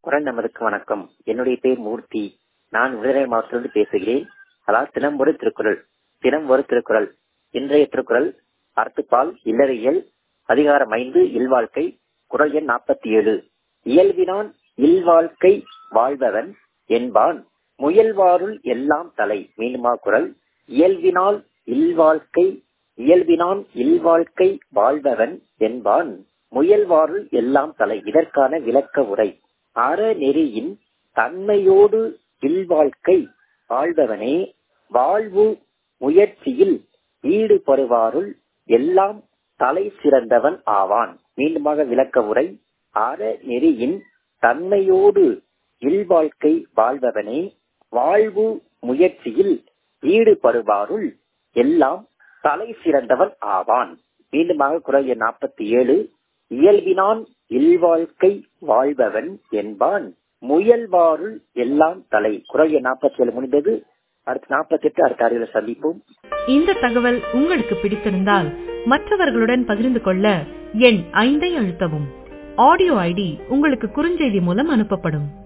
குரல் நமதுக்கு வணக்கம் என்னுடைய பேர் மூர்த்தி நான் விருதுநகர் மாவட்டத்திலிருந்து பேசுகிறேன் அதாவது தினம் ஒரு திருக்குறள் தினம் ஒரு திருக்குறள் இன்றைய திருக்குறள் அறத்துப்பால் இல்லறியல் அதிகாரம் ஐந்து இல்வாழ்க்கை குரல் எண் நாற்பத்தி ஏழு இயல்பினான் இல்வாழ்க்கை வாழ்பவன் என்பான் முயல்வாருள் எல்லாம் தலை மீண்டுமா குரல் இயல்பினால் இல்வாழ்க்கை இயல்பினான் இல்வாழ்க்கை வாழ்பவன் என்பான் முயல்வாருள் எல்லாம் தலை இதற்கான விளக்க உரை அறநெறியின் தன்மையோடு இல்வாழ்க்கை வாழ்பவனே வாழ்வு முயற்சியில் ஈடுபடுவாருள் எல்லாம் தலை சிறந்தவன் ஆவான் மீண்டுமாக விளக்க உரை அறநெறியின் தன்மையோடு இல்வாழ்க்கை வாழ்பவனே வாழ்வு முயற்சியில் ஈடுபடுவாருள் எல்லாம் தலை சிறந்தவன் ஆவான் மீண்டுமாக குரல் எண் நாற்பத்தி ஏழு இயல்பினான் இல்வாழ்க்கை வாழ்பவன் என்பான் முயல்வாருள் எல்லாம் தலை குரல் எண் நாற்பத்தி ஏழு முடிந்தது அடுத்து நாற்பத்தி எட்டு அடுத்த அறிவில் சந்திப்போம் இந்த தகவல் உங்களுக்கு பிடித்திருந்தால் மற்றவர்களுடன் பகிர்ந்து கொள்ள எண் ஐந்தை அழுத்தவும் ஆடியோ ஐடி உங்களுக்கு குறுஞ்செய்தி மூலம் அனுப்பப்படும்